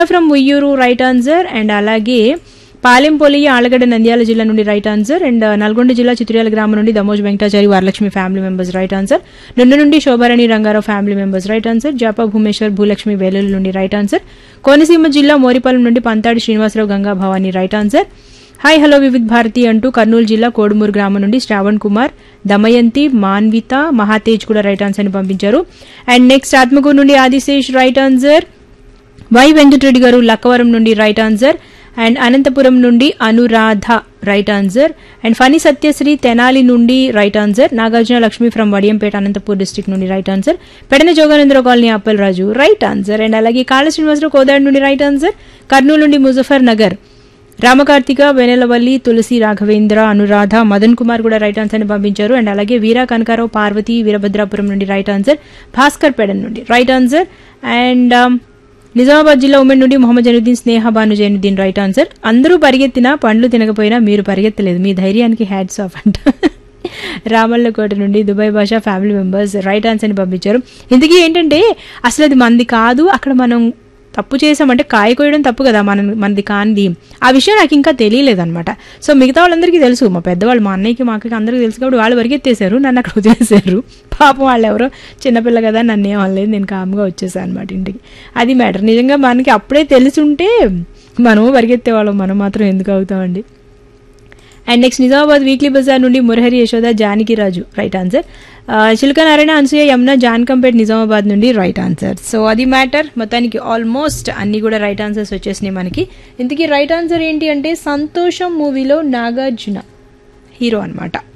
from Uyyuru right answer and అలాగే పాలెంపొలి ఆలగడ్డ నంద్యాల జిల్లా నుండి రైట్ ఆన్సర్ అండ్ నల్గొండ జిల్లా చిత్రియాల గ్రామం నుండి Damoj Venkatachari Varalakshmi family members right answer నుండి నుండి Shobharani Rangarao family members right answer Japa Bhumeshwar Bhulakshmi Veluru నుండి రైట్ ఆన్సర్ కోనసీమ జిల్లా మోరిపాలెం నుండి Pantadi Srinivasarao Ganga Bhavani right answer hi hello Vividh Bharati అంటూ కర్నూలు జిల్లా కోడుమూరు గ్రామం నుండి శ్రావణ్ కుమార్ దమయంతి మాన్విత మహాతేజ్ కూడా రైట్ ఆన్సర్ ని పంపించారు అండ్ నెక్స్ట్ ఆత్మకూరు నుండి Adishesh right answer Y Venkatareddy garu Lakkavaram నుండి రైట్ ఆన్సర్ అండ్ అనంతపురం నుండి Anuradha right answer and Phani Satyasri Tenali నుండి right answer Nagarjuna Lakshmi from Vadiyampeta Anantapur district నుండి right answer Pedana Joganandra colony Appal Raju right answer and అలాగే కాళ శ్రీనివాసరావు కోదాడు నుండి రైట్ ఆన్సర్ కర్నూలు నుండి ముజఫర్ నగర్ రామకార్తిక వెనెలవల్లి తులసి రాఘవేంద్ర అనురాధ మదన్ కుమార్ కూడా రైట్ ఆన్సర్ ని పంపించారు అండ్ అలాగే వీరా కనకారావు పార్వతి వీరభద్రాపురం నుండి రైట్ ఆన్సర్ భాస్కర్ పెడన్ నుండి రైట్ ఆన్సర్ అండ్ నిజామాబాద్ జిల్లా ఉమెన్ నుండి మొహమ్మద్ జైనుద్దీన్ స్నేహ బాను జైనుద్దీన్ రైట్ ఆన్సర్ అందరూ పరిగెత్తినా పండ్లు తినకపోయినా మీరు పరిగెత్తలేదు మీ ధైర్యానికి హ్యాట్స్ ఆఫ్ అంట రామల్లకోట నుండి దుబాయ్ భాషా ఫ్యామిలీ మెంబర్స్ రైట్ ఆన్సర్ ని పంపించారు ఇంతకీ ఏంటంటే అసలు అది మంది కాదు అక్కడ మనం తప్పు చేసామంటే కాయ కోయడం తప్పు కదా మన మనది కానిది ఆ విషయం నాకు ఇంకా తెలియలేదన్నమాట సో మిగతా వాళ్ళందరికీ తెలుసు మా పెద్దవాళ్ళు మా అన్నయ్యకి మా అక్కకి అందరికీ తెలుసు కాబట్టి వాళ్ళు పరిగెత్తేశారు నన్ను అక్కడ వదిలేశారు పాపం వాళ్ళు ఎవరో చిన్నపిల్ల కదా నన్ను ఏం అనలేదు నేను కామ్గా వచ్చేసాను అనమాట ఇంటికి అది మ్యాటర్ నిజంగా మనకి అప్పుడే తెలుసుంటే మనము పరిగెత్తేవాళ్ళం మనం మాత్రం ఎందుకు అవుతామండి and next Nizamabad weekly Bazaar నుండి మురహరి యశోద జానకి రాజు రైట్ ఆన్సర్ చిలుక నారాయణ అనసూయ యమున జాన్కంపేట్ నిజామాబాద్ నుండి రైట్ ఆన్సర్ సో అది మ్యాటర్ మొత్తానికి ఆల్మోస్ట్ అన్ని కూడా రైట్ ఆన్సర్స్ వచ్చేసినాయి మనకి ఇంతకీ రైట్ ఆన్సర్ ఏంటి అంటే సంతోషం మూవీలో నాగార్జున హీరో అనమాట